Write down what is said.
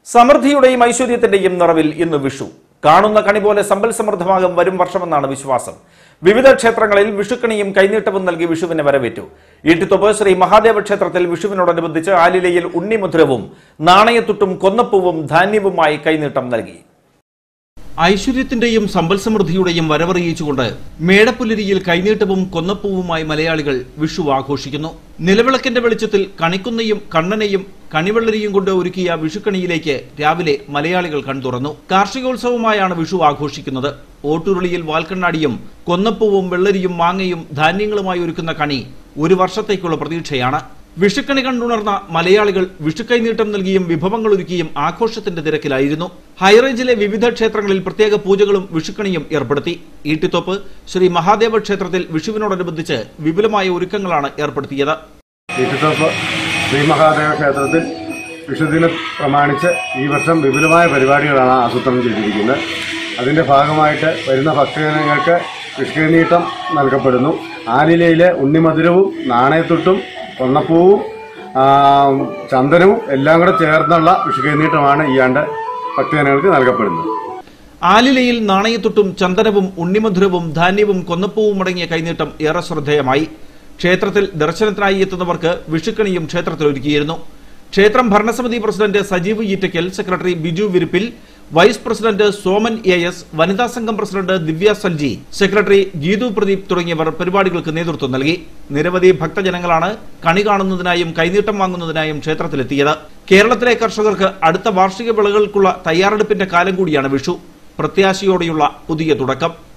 സമൃദ്ധിയുടെയും ഐശ്വര്യത്തിന്റെയും നിറവിൽ ഇന്ന് വിഷു കാണുന്ന കണി പോലെ സമ്പൽ സമൃദ്ധമാകും വരും വർഷമെന്നാണ് വിശ്വാസം വിവിധ ക്ഷേത്രങ്ങളിൽ വിഷുക്കണിയും കൈനീട്ടവും നൽകി വിഷുവിനെ വരവേറ്റു ഈട്ടിത്തൊപ്പ് ശ്രീ മഹാദേവ ക്ഷേത്രത്തിൽ വിഷുവിനോടനുബന്ധിച്ച് ആലിലയിൽ ഉണ്ണിമുദ്രവും നാണയത്തുട്ടും കൊന്നപ്പൂവും ധാന്യവുമായി കൈനീട്ടം നൽകി ഐശ്വര്യത്തിന്റെയും സമ്പൽ സമൃദ്ധിയുടെയും വരവറിയിച്ചുകൊണ്ട് മേടപ്പുലരിയിൽ കൈനീട്ടവും കൊന്നപ്പൂവുമായി മലയാളികൾ വിഷു ആഘോഷിക്കുന്നു നിലവിളക്കിന്റെ വെളിച്ചത്തിൽ കണിക്കുന്നയും കണ്ണനെയും കണിവെള്ളരിയും കൊണ്ട് ഒരുക്കിയ വിഷുക്കണിയിലേക്ക് രാവിലെ മലയാളികൾ കൺതുറന്നു കാർഷികോത്സവമായാണ് വിഷു ആഘോഷിക്കുന്നത് ഓട്ടുരുളിയിൽ വാൽക്കണ്ണാടിയും കൊന്നപ്പൂവും വെള്ളരിയും മാങ്ങയും ധാന്യങ്ങളുമായി ഒരുക്കുന്ന കണി ഒരു വർഷത്തേക്കുള്ള പ്രതീക്ഷയാണ് വിഷുക്കണി കണ്ടുണർന്ന മലയാളികൾ വിഷുക്കൈനീട്ടം നൽകിയും വിഭവങ്ങൾ ഒരുക്കിയും ആഘോഷത്തിന്റെ തിരക്കിലായിരുന്നു ഹൈറേഞ്ചിലെ വിവിധ ക്ഷേത്രങ്ങളിൽ പ്രത്യേക പൂജകളും വിഷുക്കണിയും ഏർപ്പെടുത്തി ഈട്ടിത്തോപ്പ് ശ്രീ മഹാദേവ ക്ഷേത്രത്തിൽ വിഷുവിനോടനുബന്ധിച്ച് വിപുലമായ ഒരുക്കങ്ങളാണ് ഏർപ്പെടുത്തിയത് ഈട്ടിത്തോപ്പ് ശ്രീ മഹാദേവ ക്ഷേത്രത്തിൽ വിഷുദിനം പ്രമാണിച്ച് ഈ വർഷം വിപുലമായ പരിപാടികളാണ് ആസൂത്രണം ചെയ്തിരിക്കുന്നത് അതിന്റെ ഭാഗമായിട്ട് വരുന്ന ഭക്തജനങ്ങൾക്ക് വിഷുനീട്ടം നൽകപ്പെടുന്നു ആലിലയിലെ ഉണ്ണിമധുരവും നാണയത്തുട്ടും കൊന്നപ്പൂവും ആ, ചന്ദനവും എല്ലാം കൂടെ ചേർന്നുള്ള വിഷുക്കൈനീട്ടമാണ് ഈ ആണ്ട് ഭക്തജനങ്ങൾക്ക് നൽകപ്പെടുന്നത് ആലിലയിൽ നാണയത്തൊട്ടും ചന്ദനവും ഉണ്ണിമധുരവും ധാന്യവും കൊന്നപ്പൂവും അടങ്ങിയ കൈനീട്ടം ഏറെ ശ്രദ്ധേയമായി ക്ഷേത്രത്തിൽ ദർശനത്തിനായി എത്തുന്നവർക്ക് വിഷുക്കണിയും ക്ഷേത്രത്തിൽ ഒരുക്കിയിരുന്നു ക്ഷേത്രം ഭരണസമിതി president Sajeev Eettakkal secretary Biju Virippil vice president Soman A S വനിതാ സംഘം പ്രസിഡന്റ് ദിവ്യ സൽജി സെക്രട്ടറി ഗീതു പ്രദീപ് തുടങ്ങിയവർ പരിപാടികൾക്ക് നേതൃത്വം നൽകി നിരവധി ഭക്തജനങ്ങളാണ് കണി കാണുന്നതിനായും കൈനീട്ടം വാങ്ങുന്നതിനായും ക്ഷേത്രത്തിലെത്തിയത് കേരളത്തിലെ കർഷകർക്ക് അടുത്ത വാർഷിക വിളകൾക്കുള്ള തയ്യാറെടുപ്പിന്റെ കാലം കൂടിയാണ് വിഷു പ്രത്യാശയോടെയുള്ള പുതിയ തുടക്കം